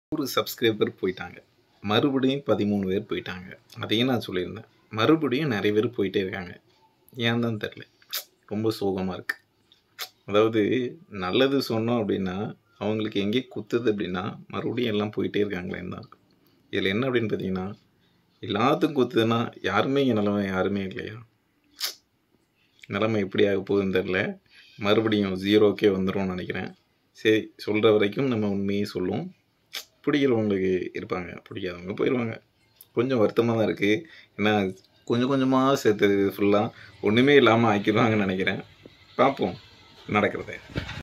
ஒரு சப்ஸ்கிரைபர் போயிட்டாங்க மறுபடியும் பதிமூணு பேர் போயிட்டாங்க அதையும் நான் சொல்லியிருந்தேன் மறுபடியும் நிறைய பேர் போயிட்டே இருக்காங்க ஏன் தான் தெரில ரொம்ப சோகமாக இருக்குது அதாவது நல்லது சொன்னோம் அப்படின்னா அவங்களுக்கு எங்கே குத்துது அப்படின்னா மறுபடியும் எல்லாம் போயிட்டே இருக்காங்களேன்னு தான் இதில் என்ன அப்படின்னு பார்த்தீங்கன்னா எல்லாத்துக்கும் குத்துதுன்னா யாருமே இங்கே நிலமை யாருமே இல்லையா நிலைமை எப்படி ஆக போகுதுன்னு தெரில மறுபடியும் ஜீரோக்கே வந்துரும்னு நினைக்கிறேன் சரி சொல்கிற வரைக்கும் நம்ம உண்மையே சொல்லுவோம் பிடிக்கிறவங்களுக்கு இருப்பாங்க பிடிக்காதவங்க போயிடுவாங்க கொஞ்சம் வருத்தமாக தான் இருக்குது ஏன்னா கொஞ்சம் கொஞ்சமாக சேர்த்து ஃபுல்லாக ஒன்றுமே இல்லாமல் ஆக்கிடுவாங்கன்னு நினைக்கிறேன் பார்ப்போம் நடக்கிறத